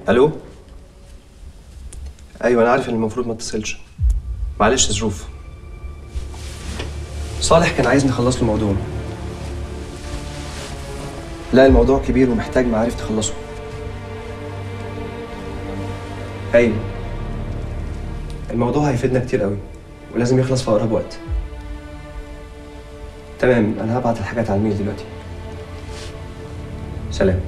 الو ايوه انا عارف ان المفروض ما اتصلش معلش ظروف صالح كان عايزني اخلص له موضوع لا الموضوع كبير ومحتاج معارف تخلصه ايوه الموضوع هيفيدنا كتير قوي ولازم يخلص في اقرب وقت تمام انا هبعت الحاجات على الميل دلوقتي سلام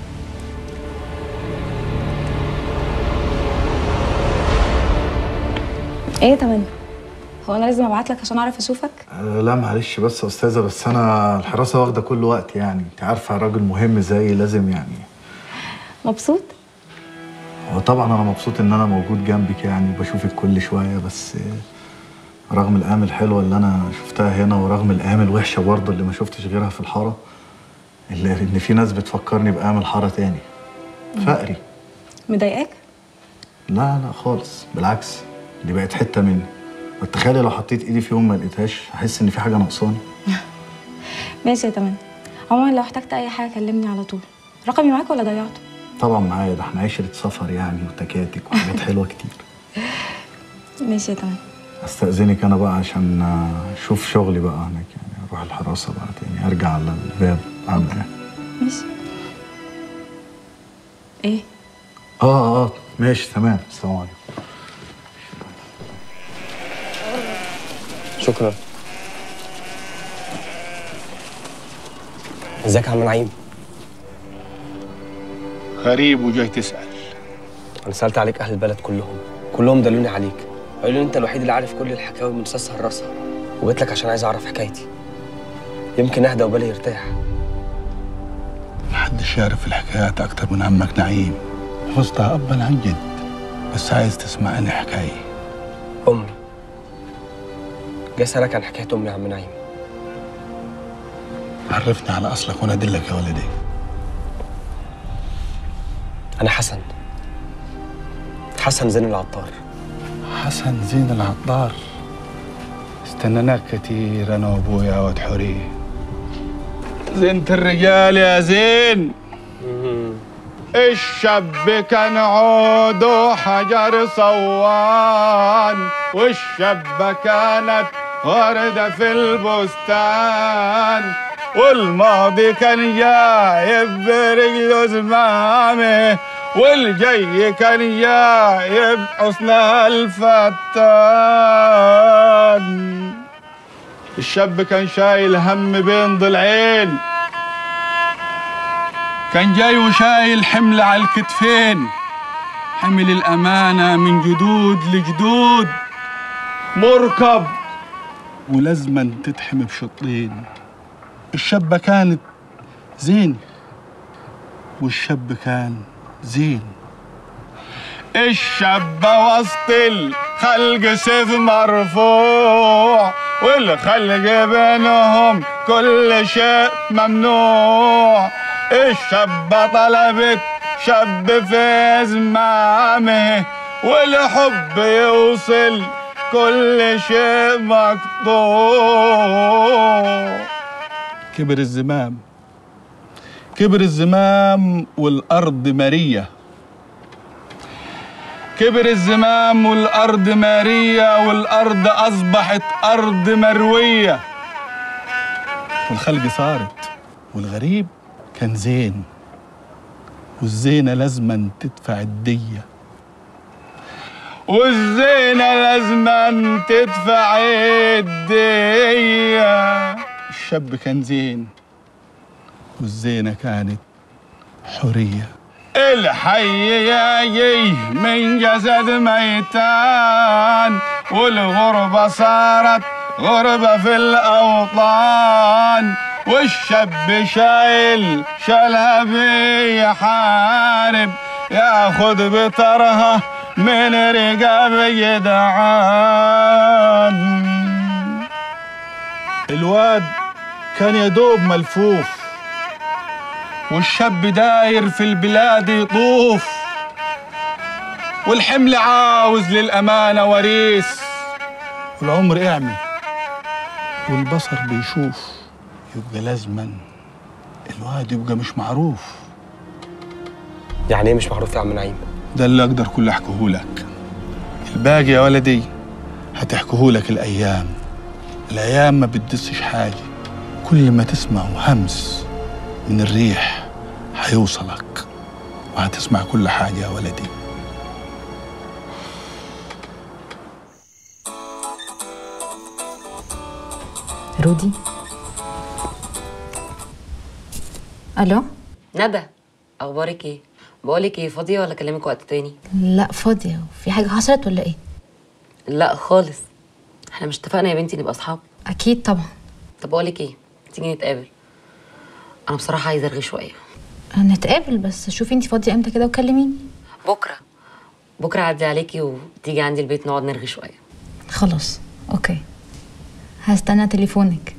ايه يا تمانية هو انا لازم ابعت لك عشان اعرف اشوفك أه لا معلش بس يا استاذه بس انا الحراسه واخده كل وقت يعني انت عارفه راجل مهم زي لازم يعني مبسوط هو طبعا انا مبسوط ان انا موجود جنبك يعني وبشوفك كل شويه بس آه، رغم الايام الحلوه اللي انا شفتها هنا ورغم الايام الوحشه برضه اللي ما شفتش غيرها في الحاره اللي ان في ناس بتفكرني بايام الحاره تاني فقري مضايقاك لا لا خالص بالعكس دي بقت حته مني وتخيلي لو حطيت ايدي في يوم ما لقيتهاش احس ان في حاجه ناقصاني ماشي يا تمانية عموما لو احتجت اي حاجه كلمني على طول رقمي معاك ولا ضيعته طبعا معايا ده احنا عشره سفر يعني وتكاتك وحاجات حلوه كتير ماشي يا تمانية استاذنك انا بقى عشان آه، اشوف شغلي بقى هناك يعني اروح الحراسه بقى تاني ارجع على الباب اعمل ايه ماشي ايه اه اه ماشي تمام السلام عليكم شكرا ازيك يا عم نعيم غريب وجاي تسأل انا سالت عليك اهل البلد كلهم كلهم دلوني عليك قالوا لي انت الوحيد اللي عارف كل الحكاوي من ساسها لراسها وجيت لك عشان عايز اعرف حكايتي يمكن اهدى وبالي يرتاح محدش يعرف الحكايات أكتر من عمك نعيم حفظتها أبا عن جد بس عايز تسمعني حكاية امي جاي اسالك عن حكايه امي يا عم نعيم عرفني على أصلك وأنا أدلك يا ولدي انا حسن حسن زين العطار حسن زين العطار استنيناك كتير أنا وأبويا واد حورية زينة الرجال يا زين الشاب كان عود وحجر صوان والشابة كانت وردة في البستان والماضي كان جايب برجله زمامه والجاي كان جايب حسن الفتان الشاب كان شايل هم بين ضلعين كان جاي وشايل حمل على الكتفين حمل الأمانة من جدود لجدود مركب ولازما تتحمي بشطين الشابة كانت زين والشاب كان زين الشابة وسط الخلق سيف مرفوع والخلق بينهم كل شيء ممنوع الشابة طلبت شاب في زمامه والحب يوصل كل شيء مقطوع كبر الزمام كبر الزمام والأرض مرية كبر الزمام والأرض مارية والأرض أصبحت أرض مروية والخلق صارت والغريب كان زين والزينة لازما تدفع الدية والزينة لازما تدفع الدية الشاب كان زين والزينة كانت حرية الحي ياجي من جسد ميتان والغربة صارت غربة في الأوطان والشاب شايل شلبي يحارب ياخد بطرها من رقاب جدعان الواد كان يدوب ملفوف والشاب داير في البلاد يطوف والحمل عاوز للأمانة وريث والعمر اعمي والبصر بيشوف يبقى لازما الواد يبقى مش معروف يعني ايه مش معروف يا عم نعيم ده اللي اقدر كله احكيهولك الباقي يا ولدي هتحكيهولك الايام الايام ما بتدسش حاجه كل ما تسمع همس من الريح هيوصلك وهتسمع كل حاجه يا ولدي رودي الو ندى اخبارك ايه بقولك ايه فاضيه ولا اكلمك وقت تاني لا فاضيه في حاجه حصلت ولا ايه لا خالص احنا مش اتفقنا يا بنتي نبقى اصحاب اكيد طبعا طب بقولك ايه تيجي نتقابل انا بصراحه عايزه ارغي شويه نتقابل بس شوفي انت فاضيه امتى كده وكلميني بكره بكره اعدي عليكي وتيجي عندي البيت نقعد نرغي شويه خلاص اوكي هستنى تليفونك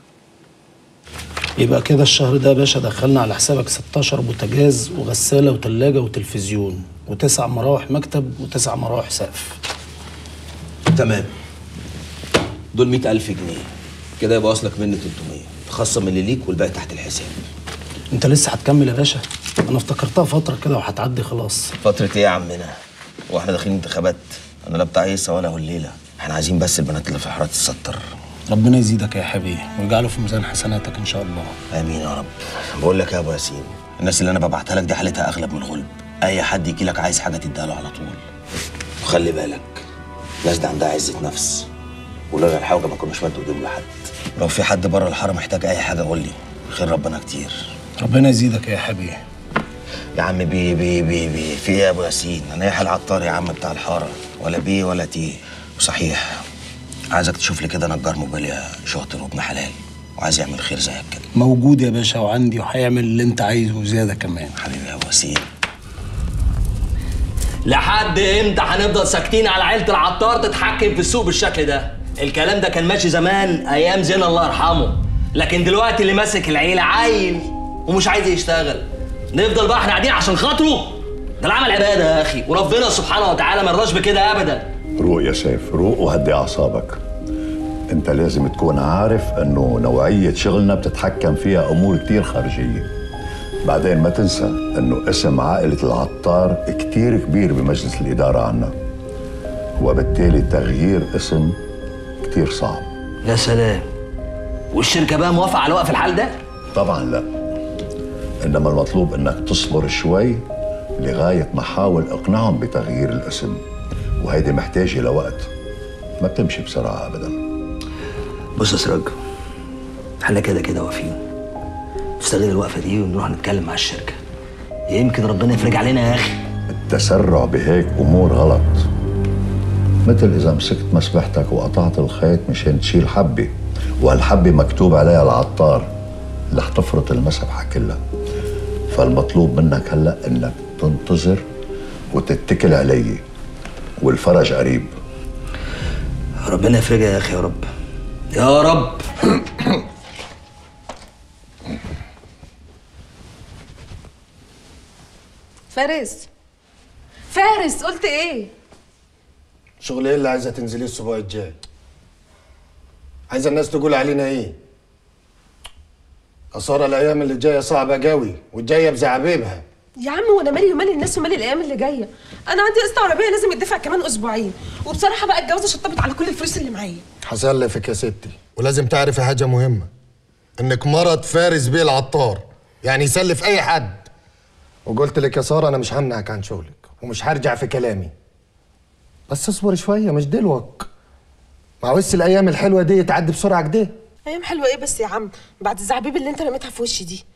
يبقى كده الشهر ده يا باشا دخلنا على حسابك 16 بوتاجاز وغسالة وتلاجة وتلفزيون وتسع مراوح مكتب وتسع مراوح سقف تمام دول مئة ألف جنيه كده يبقى واصلك مني 300 تخصم اللي ليك والباقي تحت الحساب انت لسه هتكمل يا باشا انا افتكرتها فترة كده وهتعدي خلاص فترة ايه يا عمنا؟ واحنا داخلين انتخابات انا لا بتاع عيسى ولا الليلة احنا عايزين بس البنات اللي في الحارات تتستر ربنا يزيدك يا حبيبي ويجعله في ميزان حسناتك ان شاء الله امين يا رب بقول لك يا ابو ياسين الناس اللي انا ببعتها لك دي حالتها اغلب من الغلب اي حد يجي لك عايز حاجه تديها له على طول وخلي بالك الناس دي عندها عزه نفس ولولا الحوجه ما كناش مد ايديهم لحد لو في حد بره الحاره محتاج اي حاجه قول لي خير ربنا كتير ربنا يزيدك يا حبيبي يا عم بي بي بي بي في ايه يا ابو ياسين انا ايه العطار يا عم بتاع الحاره ولا بي ولا تي وصحيح عايزك تشوف لي كده نجار موبيليا شاطر وابن حلال وعايز يعمل خير زيك كده موجود يا باشا وعندي وهيعمل اللي انت عايزه وزيادة كمان حبيبي يا ابو ياسين لحد امتى هنفضل ساكتين على عيله العطار تتحكم في السوق بالشكل ده الكلام ده كان ماشي زمان ايام زين الله يرحمه لكن دلوقتي اللي ماسك العيله عيل ومش عايز يشتغل نفضل بقى احنا قاعدين عشان خاطره ده العمل عباده يا اخي وربنا سبحانه وتعالى ما يرضاش بكده ابدا روق يا سيف روق وهدي اعصابك انت لازم تكون عارف انه نوعية شغلنا بتتحكم فيها امور كتير خارجية بعدين ما تنسى انه اسم عائلة العطار كتير كبير بمجلس الادارة عنا وبالتالي تغيير اسم كتير صعب يا سلام والشركه بقى موافقه على وقف الحال ده طبعا لا انما المطلوب انك تصبر شوي لغاية ما حاول اقنعهم بتغيير الاسم وهيدي محتاجة لوقت ما بتمشي بسرعة ابدا بص يا سراج احنا كده كده واقفين نستغل الوقفه دي ونروح نتكلم مع الشركه يمكن ربنا يفرج علينا يا اخي التسرع بهيك امور غلط مثل اذا مسكت مسبحتك وقطعت الخيط مشان تشيل حبه وهالحبه مكتوب عليها العطار رح تفرط المسبحه كلها فالمطلوب منك هلا انك تنتظر وتتكل علي والفرج قريب ربنا يفرجها يا اخي يا رب يا رب فارس فارس قلت ايه شغل ايه اللي عايزه تنزليه الاسبوع الجاي عايزه الناس تقول علينا ايه أصار الأيام اللي جاية صعبة قوي والجاية بزعبيبها يا عم وانا مالي ومال الناس ومال الايام اللي جايه انا عندي قسط عربيه لازم يدفع كمان اسبوعين وبصراحه بقى الجوازه شطبت على كل الفلوس اللي معايا هسلفك يا ستي ولازم تعرفي حاجة مهمة إنك مرض فارس بيه العطار يعني يسلف أي حد وقلت لك يا سارة أنا مش همنعك عن شغلك ومش هرجع في كلامي بس اصبر شوية مش دلوك مع وس الأيام الحلوة دي تعدي بسرعة كده ايام حلوه ايه بس يا عم بعد الزعبيب اللي انت رميتها في وشي دي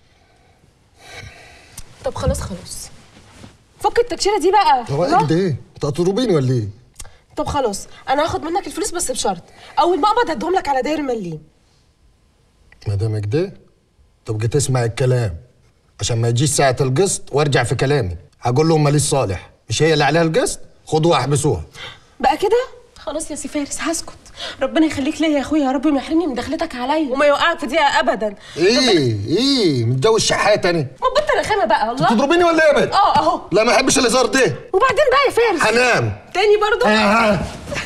طب خلاص خلاص فك التكشيره دي بقى هو الله. كده إيه؟ أنت هتضربيني ولا إيه؟ طب خلاص انا هاخد منك الفلوس بس بشرط اول ما اقبض هديهم لك على داير مليم ما دام كده تبقى تسمع الكلام عشان ما يجيش ساعة القسط وارجع في كلامي هقول لهم ماليش صالح مش هي اللي عليها القسط خدوها احبسوها بقى كده خلاص يا سي فارس هسكت ربنا يخليك ليا يا اخويا يا رب ما يحرمني من دخلتك عليا وما يوقعك في دقيقه ابدا ايه ايه متجوز شحات تاني ما بطل رخامه بقى الله تضربيني ولا ايه يا بنت؟ اه اهو لا ما احبش الهزار ده وبعدين بقى يا فارس هنام تاني برضو آه.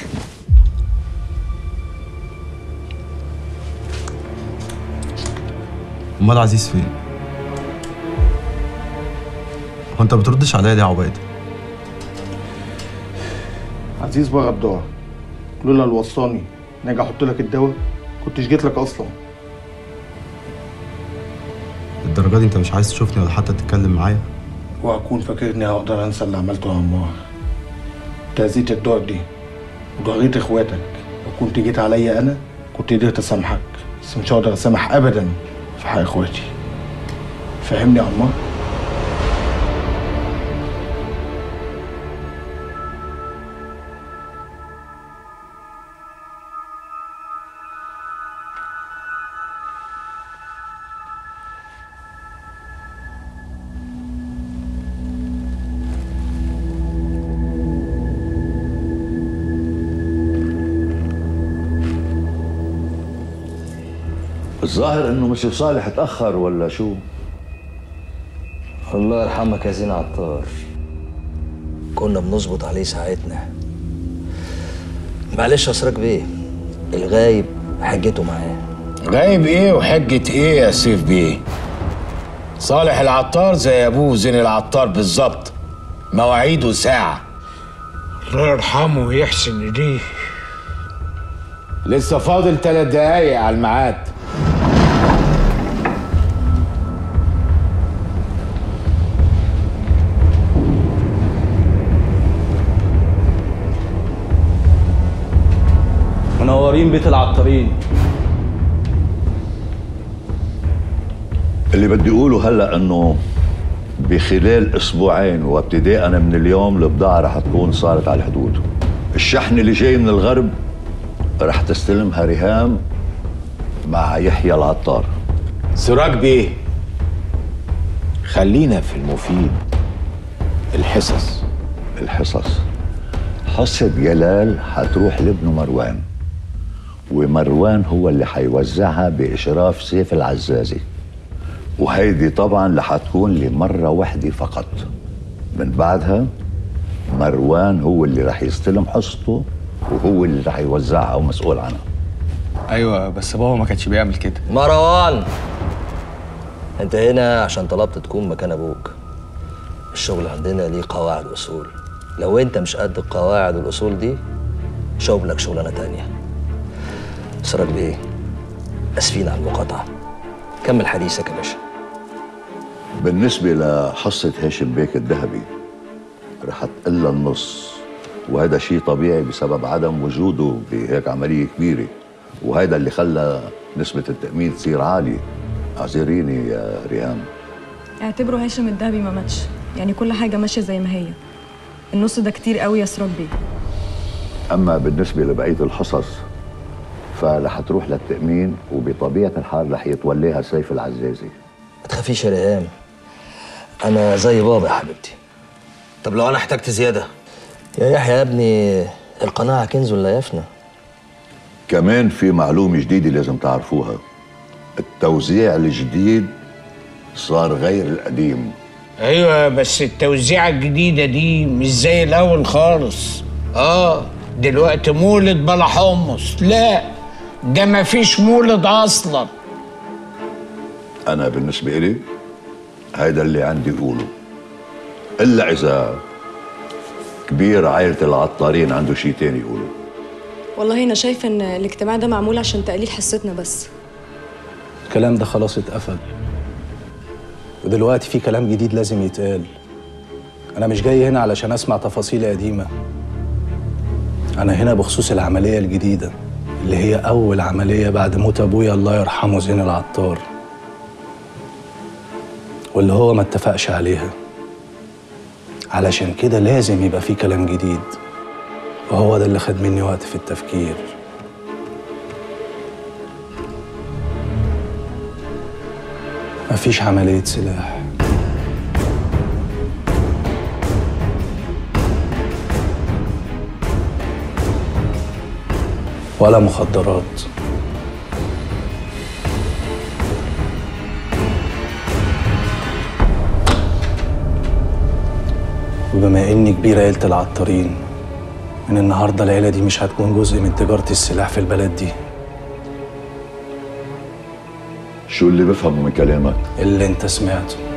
امال عزيز فين؟ هو انت بتردش عليا ليه يا عبيد؟ عزيز بقى غدار لولا اللي وصاني ناجي احط لك الدواء كنتش جيت لك اصلا الدرجة دي انت مش عايز تشوفني ولا حتى تتكلم معايا واكون فاكرني هقدر انسى اللي عملته يا عمار تأذيت الدار دي وضغيت اخواتك لو كنت جيت عليا انا كنت قدرت اسامحك بس مش هقدر اسامح ابدا في حق اخواتي فاهمني يا عمار الظاهر انه مش صالح اتاخر ولا شو الله يرحمك يا زين عطار كنا بنظبط عليه ساعتنا معلش يا اسراج بيه الغايب حجته معاه غايب ايه وحجة ايه يا سيف بيه صالح العطار زي ابوه زين العطار بالظبط مواعيده ساعة الله يرحمه ويحسن ايديه لسه فاضل ثلاث دقايق على الميعاد منورين بيت العطارين اللي بدي اقوله هلا انه بخلال اسبوعين وابتداء من اليوم البضاعه رح تكون صارت على الحدود الشحن اللي جاي من الغرب رح تستلمها ريهام مع يحيى العطار سراج بيه خلينا في المفيد الحصص الحصص حصة جلال حتروح لابنه مروان ومروان هو اللي حيوزعها بإشراف سيف العزازي وهيدي طبعا اللي حتكون لمرة واحدة فقط من بعدها مروان هو اللي رح يستلم حصته وهو اللي رح يوزعها ومسؤول عنها ايوه بس بابا ما كانش بيعمل كده مروان انت هنا عشان طلبت تكون مكان ابوك الشغل عندنا ليه قواعد واصول لو انت مش قد القواعد والاصول دي شغلك شغلانه تانية سراج بيه اسفين على المقاطعه كمل حديثك يا باشا بالنسبة لحصة هاشم بيك الذهبي رح تقل النص وهذا شيء طبيعي بسبب عدم وجوده بهيك عملية كبيرة وهذا اللي خلى نسبة التأمين تصير عالية اعذريني يا ريهام اعتبره هاشم الدهبي ما ماتش يعني كل حاجة ماشية زي ما هي النص ده كتير قوي يا سراج بيه أما بالنسبة لبقية الحصص فرح تروح للتأمين وبطبيعة الحال رح يتوليها سيف العزازي ما تخافيش يا ريهام انا زي بابا يا حبيبتي طب لو انا احتجت زياده يا يحيى يا ابني القناعه كنز لا يفنى كمان في معلومة جديدة لازم تعرفوها التوزيع الجديد صار غير القديم ايوه بس التوزيعة الجديدة دي مش زي الاول خالص اه دلوقتي مولد بلا حمص لا ده مفيش مولد اصلا أنا بالنسبة إلي هيدا اللي عندي أقوله إلا إذا كبير عائلة العطارين عنده شيء تاني يقوله والله أنا شايفة إن الاجتماع ده معمول عشان تقليل حصتنا بس الكلام ده خلاص اتقفل ودلوقتي في كلام جديد لازم يتقال انا مش جاي هنا علشان اسمع تفاصيل قديمه انا هنا بخصوص العمليه الجديده اللي هي اول عمليه بعد موت ابويا الله يرحمه زين العطار واللي هو ما اتفقش عليها علشان كده لازم يبقى في كلام جديد وهو ده اللي خد مني وقت في التفكير مفيش عملية سلاح ولا مخدرات وبما اني كبير عيلة العطارين من النهارده العيلة دي مش هتكون جزء من تجارة السلاح في البلد دي شو اللي بفهمه من كلامك؟ اللي انت سمعته